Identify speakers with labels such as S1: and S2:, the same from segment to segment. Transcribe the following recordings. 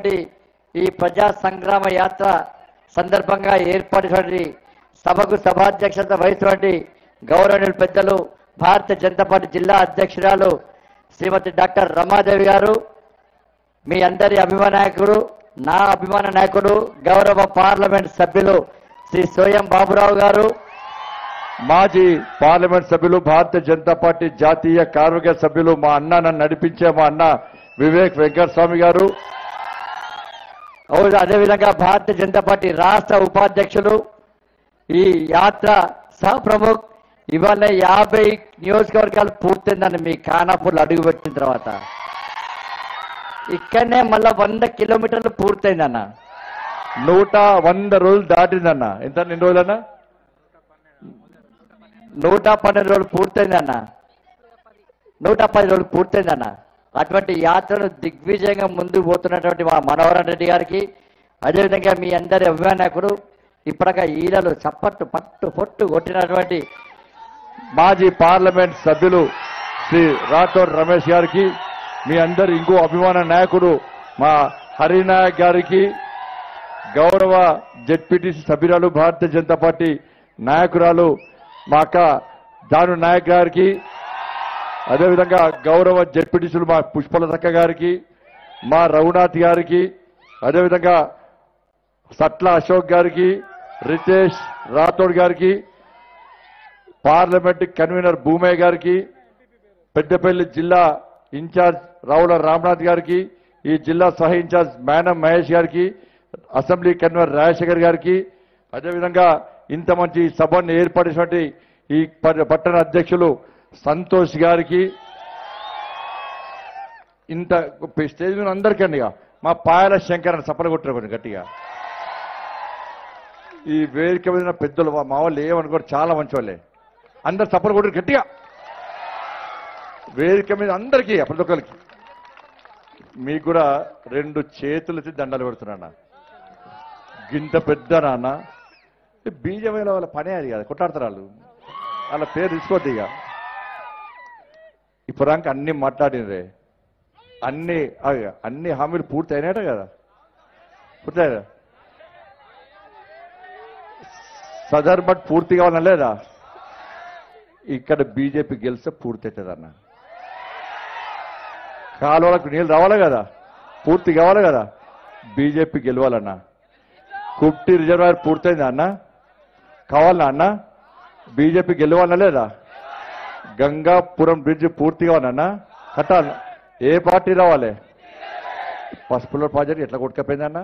S1: జరిగేటువంటి ఈ ప్రజా సంగ్రామ యాత్ర సందర్భంగా ఏర్పడినటువంటి సభకు సభాధ్యక్షత వహిస్తున్నటువంటి గౌరవనీయులు పెద్దలు భారతీయ జనతా పార్టీ జిల్లా అధ్యక్షురాలు శ్రీమతి డాక్టర్ రమాదేవి గారు మీ అందరి అభిమాన నాయకుడు నా అభిమాన నాయకుడు గౌరవ పార్లమెంట్ సభ్యులు శ్రీ సోయం బాబురావు గారు
S2: మాజీ పార్లమెంట్ సభ్యులు భారతీయ జనతా పార్టీ జాతీయ కార్మిక సభ్యులు మా అన్న నన్ను నడిపించే మా అన్న వివేక్ వెంకటస్వామి గారు
S1: అవును అదేవిధంగా భారతీయ జనతా పార్టీ రాష్ట్ర ఉపాధ్యక్షులు ఈ యాత్ర సహ ప్రముఖ్ ఇవాళ యాభై నియోజకవర్గాలు పూర్తయిందని మీ ఖానాపూర్లు అడుగుపెట్టిన తర్వాత ఇక్కడనే మళ్ళా వంద కిలోమీటర్లు పూర్తయిందన్న
S2: నూట వంద రోజులు దాటిందన్న ఎంత ఎన్ని రోజులన్నా
S1: నూట పన్నెండు రోజులు పూర్తయిందన్న నూట పది రోజులు పూర్తయిందన్న అటువంటి యాత్రను దిగ్విజయంగా ముందుకు పోతున్నటువంటి మా మనోహరన్ రెడ్డి గారికి అదేవిధంగా మీ అందరి అభిమాన నాయకుడు ఇప్పటిక ఈలలు చప్పట్టు పట్టు పొట్టు కొట్టినటువంటి
S2: మాజీ పార్లమెంట్ సభ్యులు శ్రీ రాథోడ్ రమేష్ గారికి మీ అందరి ఇంకో అభిమాన నాయకుడు మా హరినాయక్ గారికి గౌరవ జెడ్పీటీసీ సభ్యురాలు భారతీయ జనతా పార్టీ నాయకురాలు మా అక్క దాను నాయక్ గారికి అదేవిధంగా గౌరవ జెడ్పీటీసీలు మా పుష్పలతక్క గారికి మా రఘునాథ్ గారికి అదేవిధంగా సట్ల అశోక్ గారికి రితేష్ రాథోడ్ గారికి పార్లమెంట్ కన్వీనర్ భూమయ్య గారికి పెద్దపల్లి జిల్లా ఇన్ఛార్జ్ రావుల రామ్నాథ్ గారికి ఈ జిల్లా సహ ఇన్ఛార్జ్ మేనం మహేష్ గారికి అసెంబ్లీ కన్వీనర్ రాజశేఖర్ గారికి అదేవిధంగా ఇంత మంచి సభను ఏర్పడినటువంటి ఈ ప- పట్టణ అధ్యక్షులు సంతోష్ గారికి ఇంత స్టేజ్ మీద అందరికండి ఇక మా పాయల శంకర్ అని సపల కొట్టారు కొంచెం గట్టిగా ఈ వేదిక మీద ఉన్న పెద్దలు మా మా వాళ్ళు ఏమనుకోరు చాలా మంచి వాళ్ళే అందరు సపల కొట్టారు గట్టిగా వేదిక మీద అందరికీ ప్రతి ఒక్కరికి మీకు కూడా రెండు చేతులు ఎత్తి దండలు పెడుతున్నా గింత పెద్ద నాన్న బీజేపీల వాళ్ళ పనే అది కదా కొట్టాడతారు వాళ్ళు వాళ్ళ పేరు తీసుకోవద్దు ఇక ఇప్పటిదాకా అన్ని మాట్లాడినరే అన్ని అవి అన్ని హామీలు పూర్తి అయినాయట కదా పూర్తయ్యా సదర్ బట్ పూర్తి కావాలని లేదా ఇక్కడ బీజేపీ గెలిస్తే పూర్తి అవుతుందన్న కాలువలకు నీళ్ళు రావాలి కదా పూర్తి కావాలి కదా బీజేపీ గెలవాలన్నా కుప్టి రిజర్వాయర్ పూర్తయిందా అన్న కావాలన్నా అన్న బీజేపీ గెలవాలన్నా లేదా గంగాపురం బ్రిడ్జ్ పూర్తి కావాలన్నా కట్టాలి ఏ పార్టీ రావాలి పసుపులో ప్రాజెక్ట్ ఎట్లా కొట్టుకపోయిందన్న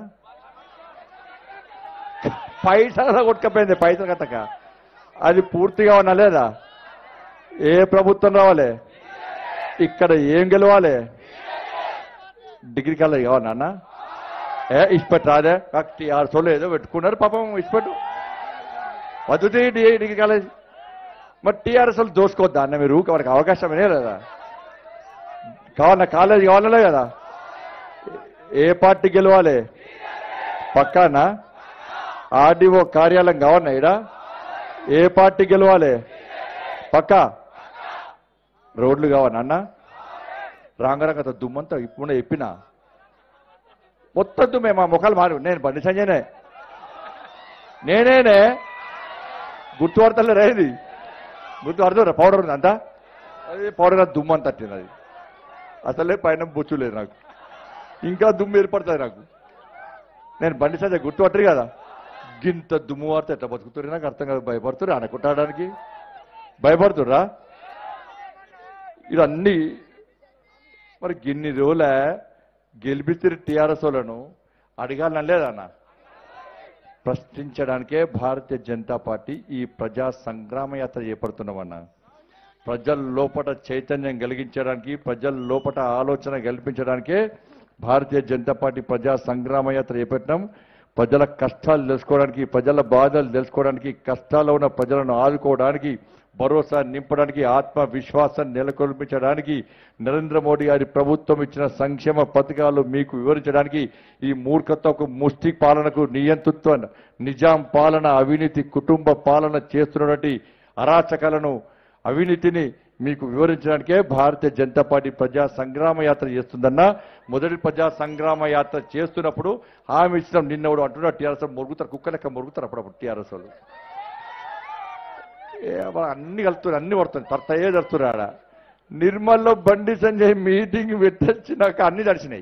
S2: పైసలు కొట్టుకపోయింది పైసలు కట్టక అది పూర్తిగా ఉన్నా లేదా ఏ ప్రభుత్వం రావాలి ఇక్కడ ఏం గెలవాలి డిగ్రీ కాలేజ్ కావాలి నాన్న ఏ ఇష్టపెట్టు రాదే టీఆర్ సోలో ఏదో పెట్టుకున్నారు పాపం ఇష్టపెట్టు వద్దుతే డిగ్రీ కాలేజ్ మరి టీఆర్ఎస్ వాళ్ళు దోసుకోవద్దా అన్న మీరు వారికి అవకాశం లేదా కావాలన్నా కాలేజ్ కావాలలే కదా ఏ పార్టీ గెలవాలి పక్కానా ఆర్డీఓ కార్యాలయం కావాలన్నా ఇడా ఏ పార్టీ గెలవాలి పక్కా రోడ్లు కావాలి అన్న రాంగరంగత దుమ్మంతా ఇప్పుడు చెప్పిన మొత్తం దుమ్మే మా ముఖాలు మారు నేను బండి సంజయనే నేనేనే గుర్తుపడతలే రేది గుర్తు అర్థం పౌడర్ ఉంది అంతా అది పౌడర్ కాదు దుమ్ము అంత తట్టింది అది అసలే పైన బొచ్చు లేదు నాకు ఇంకా దుమ్ము ఏర్పడుతుంది నాకు నేను బండి సంజయ్ గుర్తుపట్టరు కదా గింత దుమ్ము వాడితే ఎట్లా బతుకుతున్నారు నాకు అర్థం కాదు భయపడుతురు అనుకుంటాడానికి భయపడుతుర్రా ఇవన్నీ మరి గిన్ని రోజులే గెలిపిస్తారు టీఆర్ఎస్ వాళ్ళను అడగాలని లేదన్న ప్రశ్నించడానికే భారతీయ జనతా పార్టీ ఈ ప్రజా సంగ్రామ యాత్ర చేపడుతున్నామన్నా ప్రజల లోపట చైతన్యం కలిగించడానికి ప్రజల లోపట ఆలోచన కల్పించడానికే భారతీయ జనతా పార్టీ ప్రజా సంగ్రామ యాత్ర చేపట్టినాం ప్రజల కష్టాలు తెలుసుకోవడానికి ప్రజల బాధలు తెలుసుకోవడానికి కష్టాల్లో ఉన్న ప్రజలను ఆదుకోవడానికి భరోసా నింపడానికి ఆత్మవిశ్వాసం నెలకొల్పించడానికి నరేంద్ర మోడీ గారి ప్రభుత్వం ఇచ్చిన సంక్షేమ పథకాలు మీకు వివరించడానికి ఈ మూర్ఖత్వకు ముష్టి పాలనకు నియంతృత్వ నిజాం పాలన అవినీతి కుటుంబ పాలన చేస్తున్నటువంటి అరాచకాలను అవినీతిని మీకు వివరించడానికే భారతీయ జనతా పార్టీ ప్రజా సంగ్రామ యాత్ర చేస్తుందన్న మొదటి ప్రజా సంగ్రామ యాత్ర చేస్తున్నప్పుడు హామీ ఇచ్చిన నిన్నవాడు అంటున్నా టీఆర్ఎస్ వాళ్ళు మొరుగుతారు కుక్క లెక్క మొరుగుతారు అప్పుడప్పుడు టీఆర్ఎస్ వాళ్ళు ఏ అబ్బా, అన్ని కలుపుతున్నారు అన్ని పడుతుంది తర్తయే జరుతున్నారు ఆడ నిర్మల్లో బండి సంజయ్ మీటింగ్ పెట్టొచ్చినాక అన్ని తడిచినాయి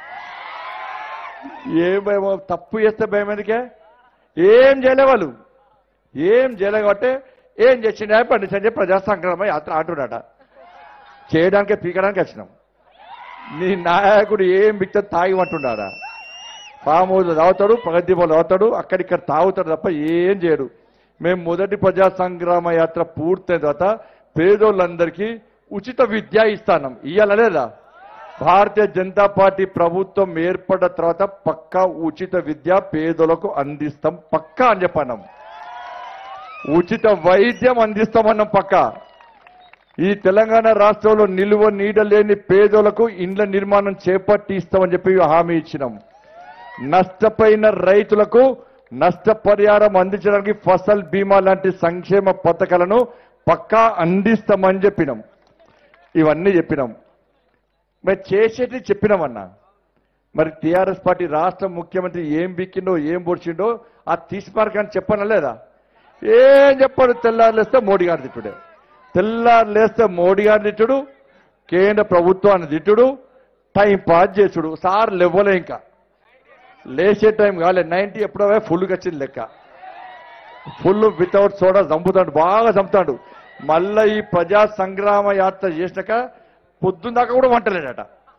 S2: ఏ భయం తప్పు చేస్తే భయం ఎందుకే ఏం చేయలే వాళ్ళు ఏం చేయలే కాబట్టి ఏం చేసిండే బండి సంజయ్ ప్రజా సంగ్రామ యాత్ర అంటున్నాడ చేయడానికే పీకడానికి వచ్చినాం నీ నాయకుడు ఏం బిక్త తాగిమంటున్నాడా ఫామ్ హౌస్ తాగుతాడు ప్రగతిభవన్ తాగుతాడు అక్కడిక్కడ తాగుతాడు తప్ప ఏం చేయడు మేము మొదటి ప్రజా సంగ్రామ యాత్ర పూర్తయిన తర్వాత పేదోళ్ళందరికీ ఉచిత విద్య ఇస్తానం ఇయ్యాల లేదా భారతీయ జనతా పార్టీ ప్రభుత్వం ఏర్పడ్డ తర్వాత పక్కా ఉచిత విద్య పేదలకు అందిస్తాం పక్కా అని చెప్పన్నాం ఉచిత వైద్యం అందిస్తామన్నాం పక్కా ఈ తెలంగాణ రాష్ట్రంలో నిలువ నీడ లేని పేదలకు ఇండ్ల నిర్మాణం చేపట్టి ఇస్తామని చెప్పి హామీ ఇచ్చినాం నష్టపోయిన రైతులకు నష్టపరిహారం అందించడానికి ఫసల్ బీమా లాంటి సంక్షేమ పథకాలను పక్కా అందిస్తామని చెప్పినాం ఇవన్నీ చెప్పినాం మరి చేసేటి చెప్పినామన్నా మరి టీఆర్ఎస్ పార్టీ రాష్ట్ర ముఖ్యమంత్రి ఏం బిక్కిండో ఏం పొడిచిండో ఆ తీసుమార్గాన్ని చెప్పనా లేదా ఏం చెప్పాడు తెల్లారు లేస్తే మోడీ గారి తిట్టుడే తెల్లారు లేస్తే మోడీ గారి తిట్టుడు కేంద్ర ప్రభుత్వాన్ని తిట్టుడు టైం పాస్ చేసుడు సార్ లేవలే ఇంకా లేచే టైం కాలే నైన్టీ ఎప్పుడో ఫుల్గా వచ్చింది లెక్క ఫుల్ వితౌట్ సోడా చంపుతాడు బాగా చంపుతాడు మళ్ళా ఈ ప్రజా సంగ్రామ యాత్ర చేసినాక పొద్దున్న దాకా కూడా వంటలేడట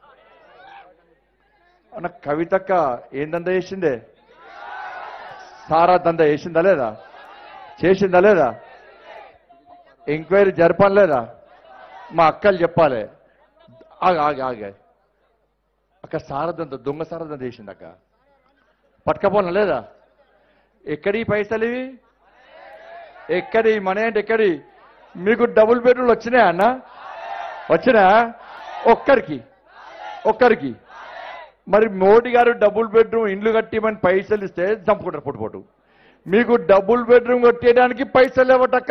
S2: అన్న కవితక్క ఏం దంద చేసిందే సారా దంద చేసిందా లేదా చేసిందా లేదా ఎంక్వైరీ జరపాలి లేదా మా అక్కలు చెప్పాలి ఆగ ఆగి ఆగే అక్క సారదంత దొంగ సారదంత చేసింది అక్క పట్టుకపోనా లేదా ఎక్కడి ఈ పైసలు ఇవి ఎక్కడి మనీ అంటే ఎక్కడి మీకు డబుల్ బెడ్రూమ్లు వచ్చినాయా అన్న వచ్చినా ఒక్కరికి ఒక్కరికి మరి మోడీ గారు డబుల్ బెడ్రూమ్ ఇండ్లు కట్టిమని పైసలు ఇస్తే చంపుకుంటారు పొట్టుపోటు మీకు డబుల్ బెడ్రూమ్ కట్టేయడానికి పైసలు లేవటక్క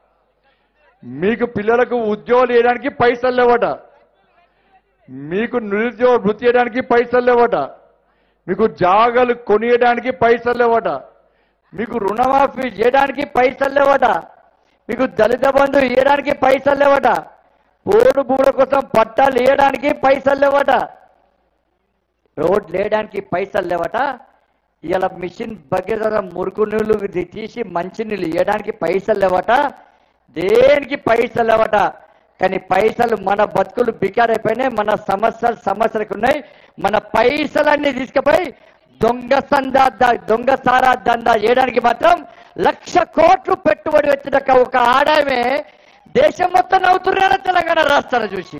S2: మీకు పిల్లలకు ఉద్యోగాలు వేయడానికి పైసలు లేవట మీకు నిరుద్యోగ వృత్తి చేయడానికి పైసలు లేవట మీకు జాగాలు కొనియడానికి పైసలు లేవట మీకు రుణమాఫీ చేయడానికి పైసలు లేవట మీకు దళిత బంధు ఇవ్వడానికి పైసలు లేవట పోడు భూముల కోసం పట్టాలు ఇవ్వడానికి పైసలు లేవట రోడ్ లేయడానికి పైసలు లేవట ఇలా మిషన్ భగీరథ మురుకు నీళ్లు ఇది తీసి మంచి నీళ్ళు ఇవ్వడానికి పైసలు లేవట దేనికి పైసలు లేవట కానీ పైసలు మన బతుకులు బికారైపోయినాయి మన సమస్యలు సమస్యలకు ఉన్నాయి మన పైసలన్నీ తీసుకుపోయి దొంగ సందా ద- దొంగ సారా దందా చేయడానికి మాత్రం లక్ష కోట్లు పెట్టుబడి వచ్చినాక ఒక ఆడామే దేశం మొత్తం నవ్వుతున్నాడు తెలంగాణ రాష్ట్రాన్ని చూసి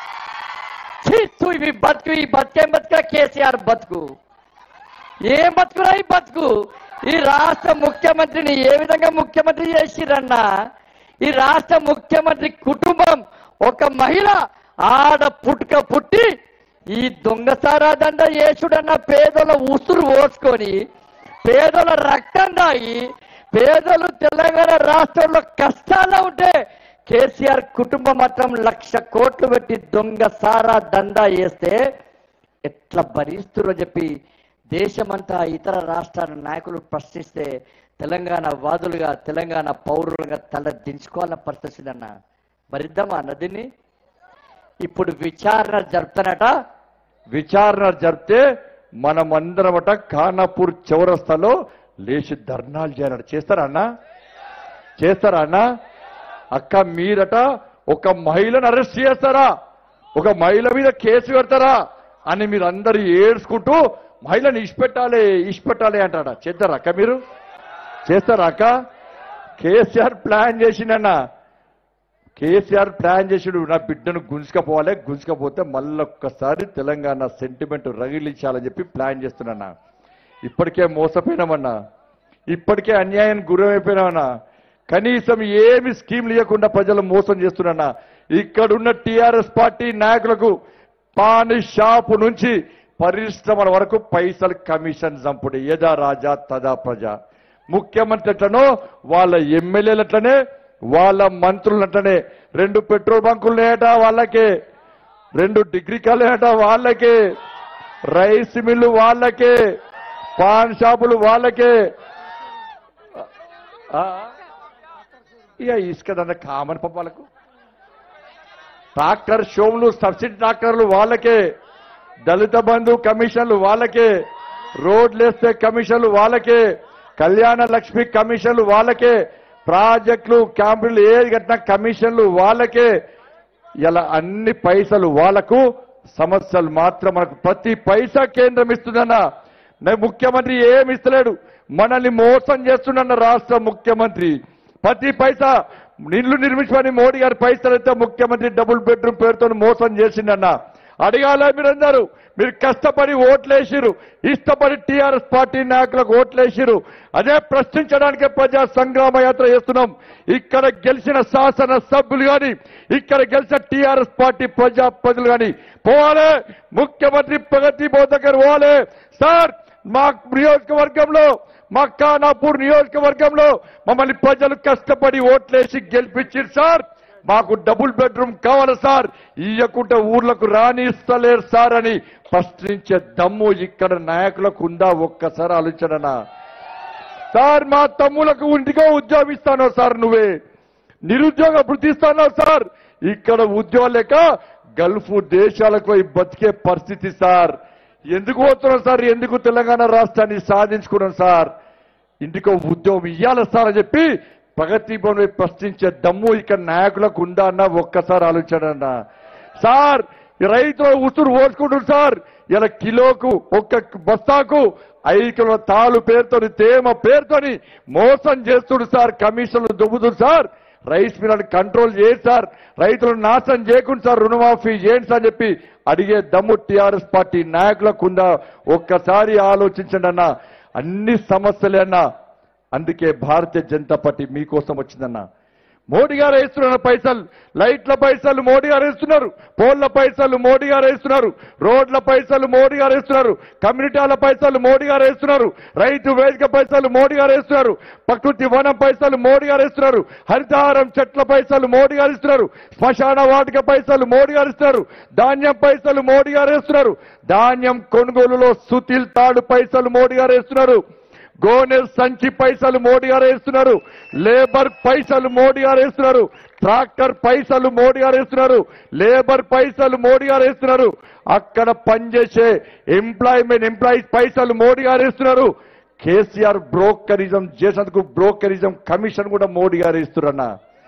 S2: ఛీ, తు, ఇవి బతుకు ఈ బతికేం బతుక కేసీఆర్ బతుకు ఏం బతుకురా ఈ బతుకు ఈ రాష్ట్ర ముఖ్యమంత్రిని ఏ విధంగా ముఖ్యమంత్రి చేసిరన్నా ఈ రాష్ట్ర ముఖ్యమంత్రి కుటుంబం ఒక మహిళ ఆడ పుట్టుక పుట్టి ఈ దొంగసారా దండ యేసుడన్న పేదల ఉసురు పోసుకొని పేదల రక్తం దాగి పేదలు తెలంగాణ రాష్ట్రంలో కష్టాల్లో ఉంటే కేసీఆర్ కుటుంబం మాత్రం లక్ష కోట్లు పెట్టి దొంగ సారా దందా వేస్తే ఎట్లా భరిస్తురో చెప్పి దేశమంతా ఇతర రాష్ట్రాల నాయకులు ప్రశ్నిస్తే తెలంగాణ వాదులుగా తెలంగాణ పౌరులుగా తల దించుకోవాలన్న పరిస్థితి అన్న భరిద్దామా నదిని ఇప్పుడు విచారణ జరుపుతానట విచారణ జరిపితే మనమందరమట ఖానాపూర్ చౌరస్తాలో లేచి ధర్నాలు చేయాలట చేస్తారా అన్న చేస్తారా అన్న అక్క మీరట ఒక మహిళను అరెస్ట్ చేస్తారా ఒక మహిళ మీద కేసు పెడతారా అని మీరు అందరు ఏడ్చుకుంటూ మహిళను ఇష్టపెట్టాలి ఇష్టపెట్టాలి అంటాడ చేస్తారా అక్క మీరు చేస్తారా అక్క కేసీఆర్ ప్లాన్ చేసిండన్నా కేసీఆర్ ప్లాన్ చేసిడు నా బిడ్డను గుంజుకపోవాలి గుంజుకపోతే మళ్ళొక్కసారి తెలంగాణ సెంటిమెంట్ రగిలించాలని చెప్పి ప్లాన్ చేస్తున్నా ఇప్పటికే మోసపోయినామన్నా ఇప్పటికే అన్యాయానికి గురైపోయినామన్నా కనీసం ఏమి స్కీమ్లు ఇవ్వకుండా ప్రజలు మోసం చేస్తున్నా ఇక్కడున్న టీఆర్ఎస్ పార్టీ నాయకులకు పాని షాపు నుంచి పరిశ్రమల వరకు పైసలు కమిషన్ చంపుడు యదా రాజా తదా ప్రజ ముఖ్యమంత్రి ఎట్లనో వాళ్ళ ఎమ్మెల్యేలు ఎట్లనే వాళ్ళ మంత్రులంటనే రెండు పెట్రోల్ బంకులు ఉన్నాయట వాళ్ళకే రెండు డిగ్రీ కాలేట వాళ్ళకే రైస్ మిల్లు వాళ్ళకే పాన్ షాపులు వాళ్ళకే ఆ, ఇక ఇసుకదన్న కామన్ పాప వాళ్ళకు ట్రాక్టర్ షోమ్లు సబ్సిడీ ట్రాక్టర్లు వాళ్ళకే దళిత బంధు కమిషన్లు వాళ్ళకే రోడ్లు వేస్తే కమిషన్లు వాళ్ళకే కళ్యాణ లక్ష్మి కమిషన్లు వాళ్ళకే ప్రాజెక్టులు క్యాంపులు ఏది కట్టినా కమిషన్లు వాళ్ళకే ఇలా అన్ని పైసలు వాళ్లకు సమస్యలు మాత్రం మనకు ప్రతి పైసా కేంద్రం ఇస్తుందన్న నా ముఖ్యమంత్రి ఏమి ఇస్తలేడు మనల్ని మోసం చేస్తున్న రాష్ట్ర ముఖ్యమంత్రి ప్రతి పైసా నిల్లు నిర్మించమని మోడీ గారి పైసలు అయితే ముఖ్యమంత్రి డబుల్ బెడ్రూమ్ పేరుతో మోసం చేసిండన్న అడగాల మీరందరూ మీరు కష్టపడి ఓట్లేసిరు ఇష్టపడి టీఆర్ఎస్ పార్టీ నాయకులకు ఓట్లేసిరు అదే ప్రశ్నించడానికే ప్రజా సంగ్రామ యాత్ర చేస్తున్నాం ఇక్కడ గెలిచిన శాసన సభ్యులు గాని ఇక్కడ గెలిచిన టీఆర్ఎస్ పార్టీ ప్రజా ప్రజలు గాని పోవాలి ముఖ్యమంత్రి ప్రగతి బోధ దగ్గర పోవాలి సార్ మా నియోజకవర్గంలో మా ఖానాపూర్ నియోజకవర్గంలో మమ్మల్ని ప్రజలు కష్టపడి ఓట్లేసి గెలిపించారు సార్ మాకు డబుల్ బెడ్రూమ్ కావాలి సార్ ఇయ్యకుంటే ఊర్లకు రానిస్తలేరు సార్ అని ప్రశ్నించే దమ్ము ఇక్కడ నాయకులకు ఉందా ఒక్కసారి ఆలోచననా సార్ మా తమ్ములకు ఇంటికో ఉద్యోగం ఇస్తానో సార్ నువ్వే నిరుద్యోగ వృత్తి ఇస్తానో సార్ ఇక్కడ ఉద్యోగం లేక గల్ఫ్ దేశాలకు పోయి బతికే పరిస్థితి సార్ ఎందుకు పోతున్నాం సార్ ఎందుకు తెలంగాణ రాష్ట్రాన్ని సాధించుకున్నాం సార్ ఇంటికో ఉద్యోగం ఇయ్యాలి సార్ అని చెప్పి ప్రగతి భవన్ వైపు ప్రశ్నించే దమ్ము ఇక్కడ నాయకులకు ఉందా అన్న ఒక్కసారి ఆలోచన సార్ ఈ రైతులు ఉసురు ఓసుకుంటారు సార్ ఇలా కిలోకు ఒక్క బస్తాకు ఐదు కిలోల తాలు పేరుతోని తేమ పేరుతోని మోసం చేస్తుడు సార్ కమిషన్లు దుబ్బుతుంది సార్ రైస్ మిల్లని కంట్రోల్ చేయండి సార్ రైతులను నాశనం చేయకుండా సార్ రుణమాఫీ చేయండి సార్ అని చెప్పి అడిగే దమ్ము టీఆర్ఎస్ పార్టీ నాయకులకు ఉందా ఒక్కసారి ఆలోచించండి అన్న అన్ని సమస్యలే అన్నా అందుకే భారతీయ జనతా పార్టీ మీకోసం వచ్చిందన్న మోడీ గారు వేస్తున్నారు పైసలు లైట్ల పైసలు మోడీ గారు వేస్తున్నారు పోల్ల పైసలు మోడీ గారు వేస్తున్నారు రోడ్ల పైసలు మోడీ గారు వేస్తున్నారు కమ్యూనిటీల పైసలు మోడీ గారు వేస్తున్నారు రైతు వేదిక పైసలు మోడీ గారు వేస్తున్నారు ప్రకృతి వనం పైసలు మోడీ గారు వేస్తున్నారు హరితహారం చెట్ల పైసలు మోడీ గారు ఇస్తున్నారు శ్మశాన వాటిక పైసలు మోడీ గారు ఇస్తున్నారు ధాన్యం పైసలు మోడీ గారు వేస్తున్నారు ధాన్యం కొనుగోలులో సుతిల్ తాడు పైసలు మోడీ గారు వేస్తున్నారు గోనె సంచి పైసలు మోడీ గారు వేస్తున్నారు లేబర్ పైసలు మోడీ గారు వేస్తున్నారు ట్రాక్టర్ పైసలు మోడీ గారు వేస్తున్నారు లేబర్ పైసలు మోడీ గారు వేస్తున్నారు అక్కడ పనిచేసే ఎంప్లాయ్మెంట్ ఎంప్లాయీస్ పైసలు మోడీ గారు వేస్తున్నారు కేసీఆర్ బ్రోకరిజం చేసేందుకు బ్రోకరిజం కమిషన్ కూడా మోడీ గారు ఇస్తున్నా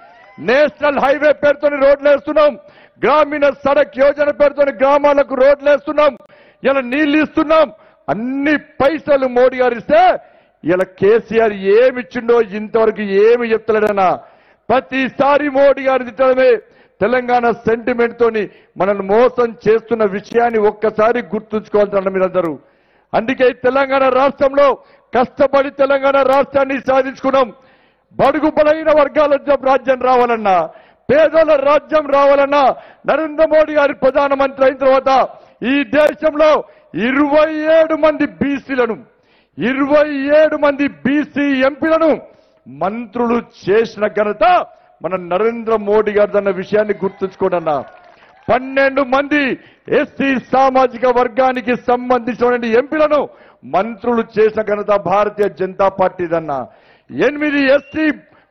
S2: నేషనల్ హైవే పేరుతోని రోడ్లు వేస్తున్నాం గ్రామీణ సడక్ యోజన పేరుతోని గ్రామాలకు రోడ్లు వేస్తున్నాం ఇలా నీళ్లు ఇస్తున్నాం అన్ని పైసలు మోడీ గారు ఇస్తే ఇలా కేసీఆర్ ఏమి ఇచ్చిండో ఇంతవరకు ఏమి చెప్తలేడన్నా ప్రతిసారి మోడీ గారు తిట్టడమే తెలంగాణ సెంటిమెంట్ తోని మనల్ని మోసం చేస్తున్న విషయాన్ని ఒక్కసారి గుర్తుంచుకోవాల్సిన మీరందరూ అందుకే ఈ తెలంగాణ రాష్ట్రంలో కష్టపడి తెలంగాణ రాష్ట్రాన్ని సాధించుకున్నాం బడుగు బలైన వర్గాల జ- రాజ్యం రావాలన్నా పేదల రాజ్యం రావాలన్నా నరేంద్ర మోడీ గారి ప్రధానమంత్రి అయిన తర్వాత ఈ దేశంలో ఇరవై ఏడు మంది బీసీలను ఇరవై ఏడు మంది బీసీ ఎంపీలను మంత్రులు చేసిన ఘనత మన నరేంద్ర మోడీ గారిదన్న విషయాన్ని గుర్తుంచుకోండి పన్నెండు మంది ఎస్సీ సామాజిక వర్గానికి సంబంధించిన ఎంపీలను మంత్రులు చేసిన ఘనత భారతీయ జనతా పార్టీదన్న ఎనిమిది ఎస్సీ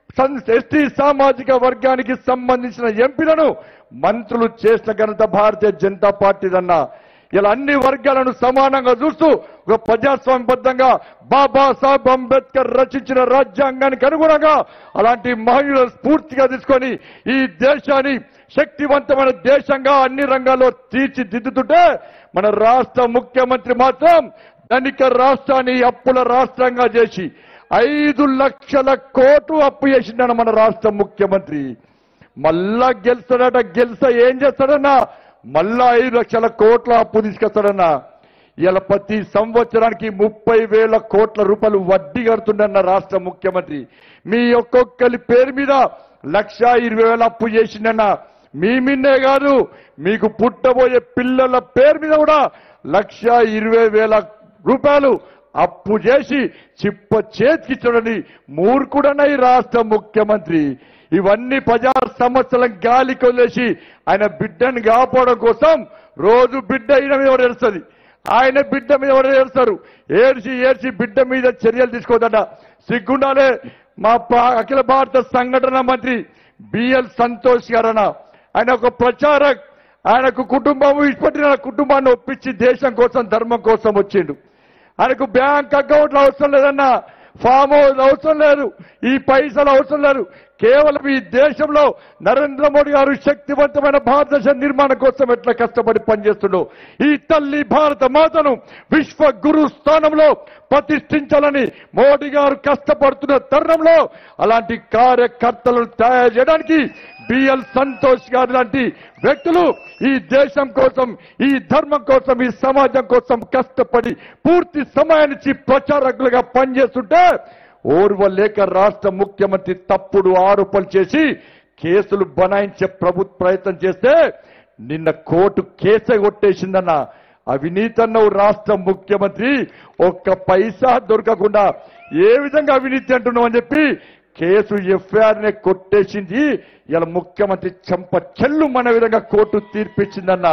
S2: ఎస్టీ సామాజిక వర్గానికి సంబంధించిన ఎంపీలను మంత్రులు చేసిన ఘనత భారతీయ జనతా పార్టీదన్న ఇలా అన్ని వర్గాలను సమానంగా చూస్తూ ఒక ప్రజాస్వామ్యబద్ధంగా బాబాసాహెబ్ అంబేద్కర్ రచించిన రాజ్యాంగానికి అనుగుణంగా అలాంటి మహనీయుల స్ఫూర్తిగా తీసుకొని ఈ దేశాన్ని శక్తివంతమైన దేశంగా అన్ని రంగాల్లో తీర్చిదిద్దుతుంటే మన రాష్ట్ర ముఖ్యమంత్రి మాత్రం ధనిక రాష్ట్రాన్ని అప్పుల రాష్ట్రంగా చేసి ఐదు లక్షల కోట్లు అప్పు చేసిండన్న మన రాష్ట్ర ముఖ్యమంత్రి మళ్ళా గెలుస్తాడట గెలిస్తే ఏం చేస్తాడన్నా మళ్ళా ఐదు లక్షల కోట్ల అప్పు తీసుకొస్తాడన్నా ఇలా ప్రతి సంవత్సరానికి ముప్పై వేల కోట్ల రూపాయలు వడ్డీ కడుతుండన్న రాష్ట్ర ముఖ్యమంత్రి మీ ఒక్కొక్కరి పేరు మీద లక్ష ఇరవై వేల అప్పు చేసిండన్న మీ మిన్నే కాదు మీకు పుట్టబోయే పిల్లల పేరు మీద కూడా లక్ష ఇరవై వేల రూపాయలు అప్పు చేసి చిప్ప చేతికిచ్చడని మూర్ఖుడన ఈ రాష్ట్ర ముఖ్యమంత్రి ఇవన్నీ ప్రజా సమస్యలను గాలికి వదిలేసి ఆయన బిడ్డని కాపాడడం కోసం రోజు బిడ్డ అయిన మీద ఎవరు ఏడుస్తుంది ఆయన బిడ్డ మీద ఎవరు ఏడుస్తారు ఏడ్చి ఏడ్చి బిడ్డ మీద చర్యలు తీసుకోదట సిగ్గుండాలే మా పా- అఖిల భారత సంఘటన మంత్రి బిఎల్ సంతోష్ గారన ఆయన ఒక ప్రచారక్ ఆయనకు కుటుంబం ఇప్పటిన కుటుంబాన్ని ఒప్పించి దేశం కోసం ధర్మం కోసం వచ్చిండు ఆయనకు బ్యాంక్ అకౌంట్లు అవసరం లేదన్నా ఫామ్ హౌస్ అవసరం లేదు ఈ పైసలు అవసరం లేదు కేవలం ఈ దేశంలో నరేంద్ర మోడీ గారు శక్తివంతమైన భారతదేశ నిర్మాణం కోసం ఎట్లా కష్టపడి పనిచేస్తుండో ఈ తల్లి భారత మాతను విశ్వ గురు స్థానంలో ప్రతిష్ఠించాలని మోడీ గారు కష్టపడుతున్న తరుణంలో అలాంటి కార్యకర్తలను తయారు చేయడానికి బిఎల్ సంతోష్ గారు లాంటి వ్యక్తులు ఈ దేశం కోసం ఈ ధర్మం కోసం ఈ సమాజం కోసం కష్టపడి పూర్తి సమయానికి ప్రచారకులుగా పనిచేస్తుంటే ఓర్వలేక రాష్ట్ర ముఖ్యమంత్రి తప్పుడు ఆరోపణలు చేసి కేసులు బనాయించే ప్రభుత్వ ప్రయత్నం చేస్తే నిన్న కోర్టు కేసే కొట్టేసిందన్న అవినీతన్నవు రాష్ట్ర ముఖ్యమంత్రి ఒక్క పైసా దొరకకుండా ఏ విధంగా అవినీతి అంటున్నావు అని చెప్పి కేసు ఎఫ్ఐఆర్ నే కొట్టేసింది ఇలా ముఖ్యమంత్రి చెంప చెల్లు మన విధంగా కోర్టు తీర్పిచ్చిందన్న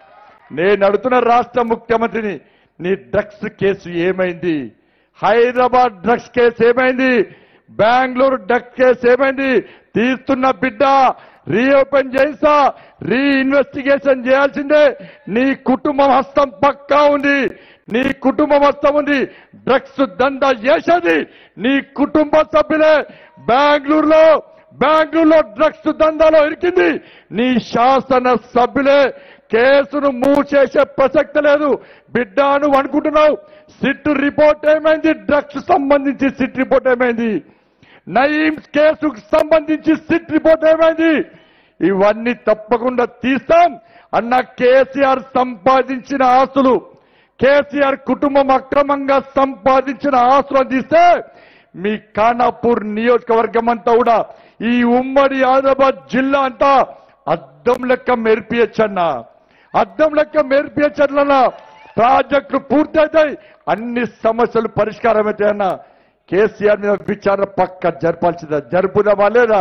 S2: నేను అడుగుతున్న రాష్ట్ర ముఖ్యమంత్రిని నీ డ్రగ్స్ కేసు ఏమైంది హైదరాబాద్ డ్రగ్స్ కేసు ఏమైంది బెంగళూరు డ్రగ్స్ కేసు ఏమైంది తీస్తున్న బిడ్డ రీఓపెన్ చేసా రీ ఇన్వెస్టిగేషన్ చేయాల్సిందే నీ కుటుంబం హస్తం పక్కా ఉంది నీ కుటుంబం హస్తం ఉంది డ్రగ్స్ దందా చేసేది నీ కుటుంబ సభ్యులే బెంగళూరులో బెంగళూరులో డ్రగ్స్ దందాలో ఇరికింది నీ శాసన సభ్యులే కేసును మూవ్ చేసే ప్రసక్తి లేదు బిడ్డ నువ్వు అనుకుంటున్నావు సిట్ రిపోర్ట్ ఏమైంది డ్రగ్స్ సంబంధించి సిట్ రిపోర్ట్ ఏమైంది నయీమ్స్ కేసుకు సంబంధించి సిట్ రిపోర్ట్ ఏమైంది ఇవన్నీ తప్పకుండా తీస్తాం అన్న కేసీఆర్ సంపాదించిన ఆస్తులు కేసీఆర్ కుటుంబం అక్రమంగా సంపాదించిన ఆస్తులను తీస్తే మీ ఖానాపూర్ నియోజకవర్గం అంతా కూడా ఈ ఉమ్మడి ఆదిలాబాద్ జిల్లా అంతా అద్దం లెక్క మెరిపియచ్చన్నా అద్దం లెక్క మెరిపియచ్చట్లన్నా ప్రాజెక్టులు పూర్తయితాయి అన్ని సమస్యలు పరిష్కారం అవుతాయన్నా కేసీఆర్ మీద విచారణ పక్క జరపాల్సిందా జరుపుదామా లేదా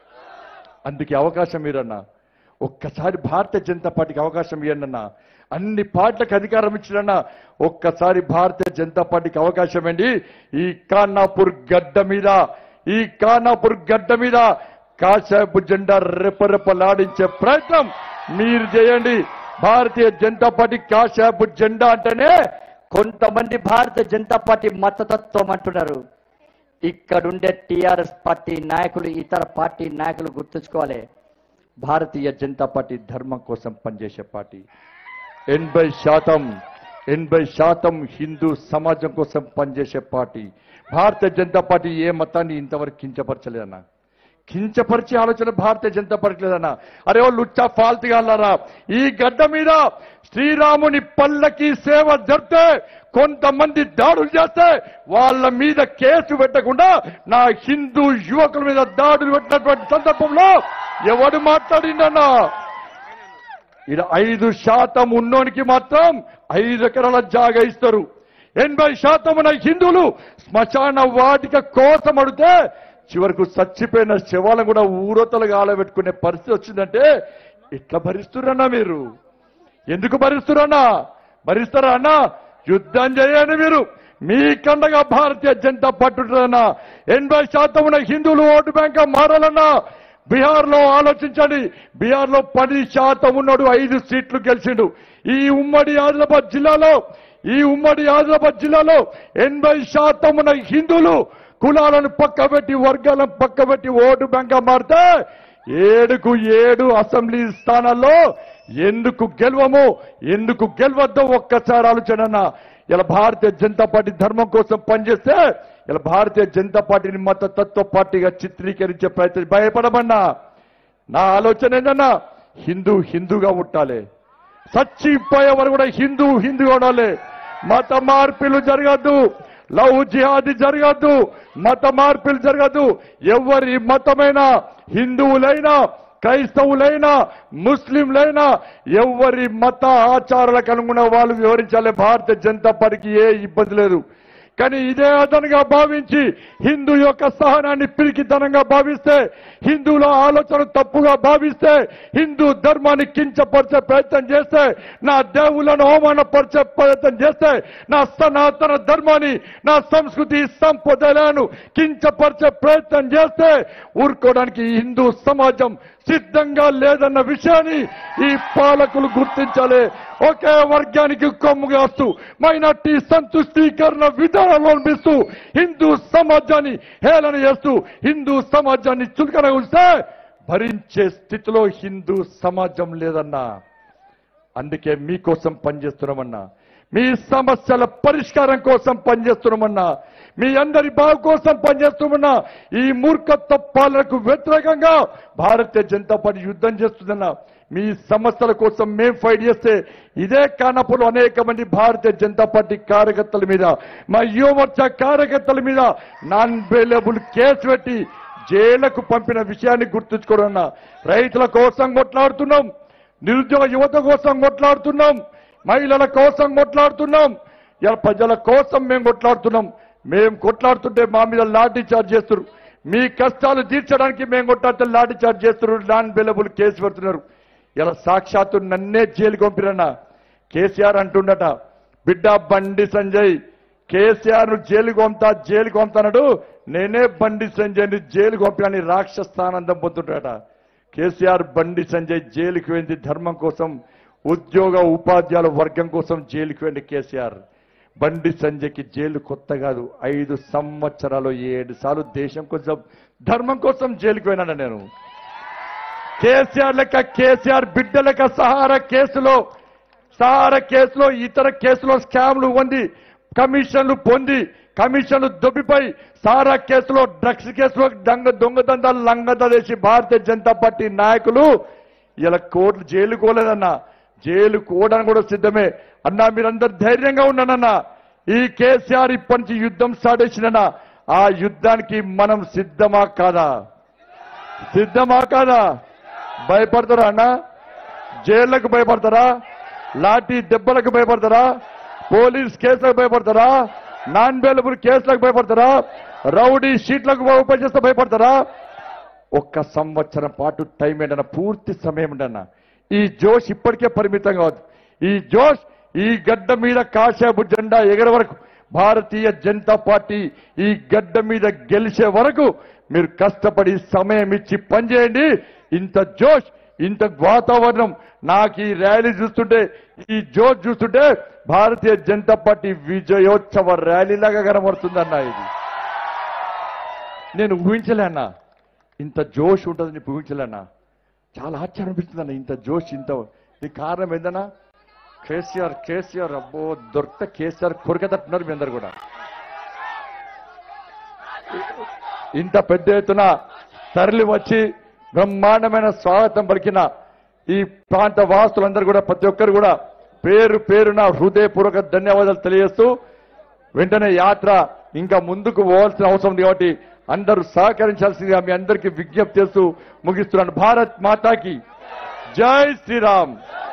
S2: అందుకే అవకాశం మీరన్నా ఒక్కసారి భారతీయ జనతా పార్టీకి అవకాశం ఇవ్వండి అన్ని పార్టీలకు అధికారం ఇచ్చినన్నా ఒక్కసారి భారతీయ జనతా పార్టీకి అవకాశం ఇవ్వండి ఈ ఖానాపూర్ గడ్డ మీద ఈ ఖానాపూర్ గడ్డ మీద కాశాపు జెండా రెపరెపలాడించే ప్రయత్నం మీరు చేయండి భారతీయ జనతా పార్టీ కాశాపు జెండా అంటేనే
S1: కొంతమంది భారతీయ జనతా పార్టీ మతతత్వం అంటున్నారు ఇక్కడుండే టిఆర్ఎస్ పార్టీ నాయకులు ఇతర పార్టీ నాయకులు గుర్తుంచుకోవాలి
S2: భారతీయ జనతా పార్టీ ధర్మం కోసం పనిచేసే పార్టీ ఎనభై శాతం ఎనభై శాతం హిందూ సమాజం కోసం పనిచేసే పార్టీ భారతీయ జనతా పార్టీ ఏ మతాన్ని ఇంతవరకు కించపరచలేదన్న కించపరిచే ఆలోచన భారతీయ జనతా పార్టీ లేదన్న అరే ఓ లుచ్చా ఫాల్తుగాలరా ఈ గడ్డ మీద శ్రీరాముని పల్లకి సేవ జరిపితే కొంతమంది దాడులు చేస్తే వాళ్ళ మీద కేసు పెట్టకుండా నా హిందూ యువకుల మీద దాడులు పెట్టినటువంటి సందర్భంలో ఎవడు మాట్లాడిండన్నా ఇది ఐదు శాతం ఉన్నోనికి మాత్రం ఐదు ఎకరాల జాగా ఇస్తారు ఎనభై శాతం ఉన్న హిందువులు శ్మశాన వాటిక కోసం అడిగితే చివరకు చచ్చిపోయిన శవాలను కూడా ఊరతలుగా ఆలబెట్టుకునే పరిస్థితి వచ్చిందంటే ఇట్లా భరిస్తురన్నా మీరు ఎందుకు భరిస్తురన్నా భరిస్తారా అన్నా యుద్ధం చేయండి మీరు మీ కండగా భారతీయ జనతా పార్టీ ఉంటుందన్నా ఎనభై శాతం ఉన్న హిందువులు ఓటు బ్యాంక్ మారాలన్నా బీహార్ లో ఆలోచించండి బీహార్ లో పది శాతం ఉన్నాడు ఐదు సీట్లు గెలిచిండు ఈ ఉమ్మడి ఆదిలాబాద్ జిల్లాలో ఈ ఉమ్మడి ఆదిలాబాద్ జిల్లాలో ఎనభై శాతం ఉన్న హిందువులు కులాలను పక్కబెట్టి వర్గాలను పక్కబెట్టి ఓటు బ్యాంక్ మారితే ఏడుకు ఏడు అసెంబ్లీ స్థానాల్లో ఎందుకు గెలవము ఎందుకు గెలవద్దో ఒక్కసారి ఆలోచన ఇలా భారతీయ జనతా పార్టీ ధర్మం కోసం పనిచేస్తే ఇలా భారతీయ జనతా పార్టీని మత తత్వ పార్టీగా చిత్రీకరించే ప్రయత్నం భయపడమన్నా నా ఆలోచన ఏంటన్నా హిందూ హిందూగా ఉండాలి చచ్చిపోయే వరకు కూడా హిందూ హిందూగా ఉండాలి మత మార్పులు జరగద్దు లవ్ జిహాది జరగద్దు మత మార్పులు జరగద్దు ఎవరి మతమైనా హిందువులైనా క్రైస్తవులైనా ముస్లింలైనా ఎవరి మత ఆచారాలకు అనుగుణ వాళ్ళు వివరించాలి భారతీయ జనతా పార్టీకి ఏ ఇబ్బంది లేదు కానీ ఇదే అదనంగా భావించి హిందూ యొక్క సహనాన్ని పిరికితనంగా భావిస్తే హిందువుల ఆలోచన తప్పుగా భావిస్తే హిందూ ధర్మాన్ని కించపరిచే ప్రయత్నం చేస్తే నా దేవులను అవమానపరిచే ప్రయత్నం చేస్తే నా సనాతన ధర్మాన్ని నా సంస్కృతి సంపదలను కించపరిచే ప్రయత్నం చేస్తే ఊరుకోవడానికి ఈ హిందూ సమాజం సిద్ధంగా లేదన్న విషయాన్ని ఈ పాలకులు గుర్తించాలి ఒకే వర్గానికి కొమ్ము కాస్తూ మైనార్టీ సంతుష్టీకరణ విధానాలు అనిపిస్తూ హిందూ సమాజాన్ని హేళన చేస్తూ హిందూ సమాజాన్ని చులకన ఉంటే భరించే స్థితిలో హిందూ సమాజం లేదన్నా అందుకే మీకోసం పనిచేస్తున్నామన్నా మీ సమస్యల పరిష్కారం కోసం పనిచేస్తున్నామన్నా మీ అందరి బాగు కోసం పనిచేస్తున్నామన్నా ఈ మూర్ఖత్వ పాలనకు వ్యతిరేకంగా భారతీయ జనతా పార్టీ యుద్ధం చేస్తుందన్నా మీ సమస్యల కోసం మేం ఫైట్ చేస్తే ఇదే కానప్పుడు అనేక మంది భారతీయ జనతా పార్టీ కార్యకర్తల మీద మా యువమోర్చా కార్యకర్తల మీద నాన్ బెయిలబుల్ కేసు పెట్టి జైళ్లకు పంపిన విషయాన్ని గుర్తుంచుకోవడం రైతుల కోసం కొట్లాడుతున్నాం నిరుద్యోగ యువత కోసం కొట్లాడుతున్నాం మహిళల కోసం కొట్లాడుతున్నాం ఇలా ప్రజల కోసం మేము కొట్లాడుతున్నాం మేము కొట్లాడుతుంటే మా మీద లాఠీ చార్జ్ చేస్తున్నారు మీ కష్టాలు తీర్చడానికి మేము కొట్లాడితే లాఠీ చార్జ్ చేస్తున్నారు నాన్ బెలబుల్ కేసు పెడుతున్నారు ఇలా సాక్షాత్తు నన్నే జైలుకి పంపిరన్నా కేసీఆర్ అంటుండట బిడ్డ బండి సంజయ్ కేసీఆర్ ను జైలుకి పంపుతా జైలుకి పంపుతానడు నేనే బండి సంజయ్ని జైలుకి పంపినని రాక్షస్థానందం పొందుతాడట కేసీఆర్ బండి సంజయ్ జైలుకి వెళ్ళి ధర్మం కోసం ఉద్యోగ ఉపాధ్యాయుల వర్గం కోసం జైలుకి వెళ్ళి కేసీఆర్ బండి సంజయ్కి జైలు కొత్త కాదు ఐదు సంవత్సరాలు ఏడు సార్లు దేశం కోసం ధర్మం కోసం జైలుకి పోయినాను నేను కేసీఆర్ లెక్క కేసీఆర్ బిడ్డ లెక్క సహారా కేసులో సహారా కేసులో ఇతర కేసులో స్కామ్లు పొంది కమిషన్లు పొంది కమిషన్లు దొబ్బిపై సారా కేసులో డ్రగ్స్ కేసులో దొంగ దొంగదందాలు లంగదలేసి భారతీయ జనతా పార్టీ నాయకులు ఇలా కోర్టు జైలు కోలేదన్నా జైలు కోవడానికి కూడా సిద్ధమే అన్నా మీరందరు ధైర్యంగా ఉన్నానన్నా ఈ కేసీఆర్ ఇప్పటి నుంచి యుద్ధం స్టార్ట్ చేసినన్నా ఆ యుద్ధానికి మనం సిద్ధమా కాదా సిద్ధమా కాదా భయపడతారా అన్న జైళ్లకు భయపడతారా లాఠీ దెబ్బలకు భయపడతారా పోలీస్ కేసులకు భయపడతారా నాన్ బెయిలబుల్ కేసులకు భయపడతారా రౌడీ షీట్లకు ఉపయోగిస్తే భయపడతారా ఒక్క సంవత్సరం పాటు టైం ఏంటన్న పూర్తి సమయం ఉండన్న ఈ జోష్ ఇప్పటికే పరిమితం కావద్దు ఈ జోష్ ఈ గడ్డ మీద కాశాబు జెండా ఎగర వరకు భారతీయ జనతా పార్టీ ఈ గడ్డ మీద గెలిచే వరకు మీరు కష్టపడి సమయం ఇచ్చి పనిచేయండి ఇంత జోష్ ఇంత వాతావరణం నాకు ఈ ర్యాలీ చూస్తుంటే ఈ జోష్ చూస్తుంటే భారతీయ జనతా పార్టీ విజయోత్సవ ర్యాలీలాగా కనబడుతుందన్న ఇది నేను ఊహించలే అన్నా ఇంత జోష్ ఉంటుందని ఊహించలేనా చాలా ఆశ్చర్యం అనిపిస్తుంది అన్న ఇంత జోష్ ఇంత ఈ కారణం ఏందన్నా కేసీఆర్ కేసీఆర్ అబ్బో దొరికితే కేసీఆర్ కొరికెతట్టున్నారు మీ అందరు కూడా ఇంత పెద్ద ఎత్తున తరలి వచ్చి బ్రహ్మాండమైన స్వాగతం పలికిన ఈ ప్రాంత వాసులందరూ కూడా ప్రతి ఒక్కరు కూడా పేరు పేరున హృదయపూర్వక ధన్యవాదాలు తెలియజేస్తూ వెంటనే యాత్ర ఇంకా ముందుకు పోవాల్సిన అవసరం ఉంది కాబట్టి అందరూ సహకరించాల్సిందిగా మీ అందరికీ విజ్ఞప్తి చేస్తూ ముగిస్తున్నాను భారత్ మాతాకి జై శ్రీరామ్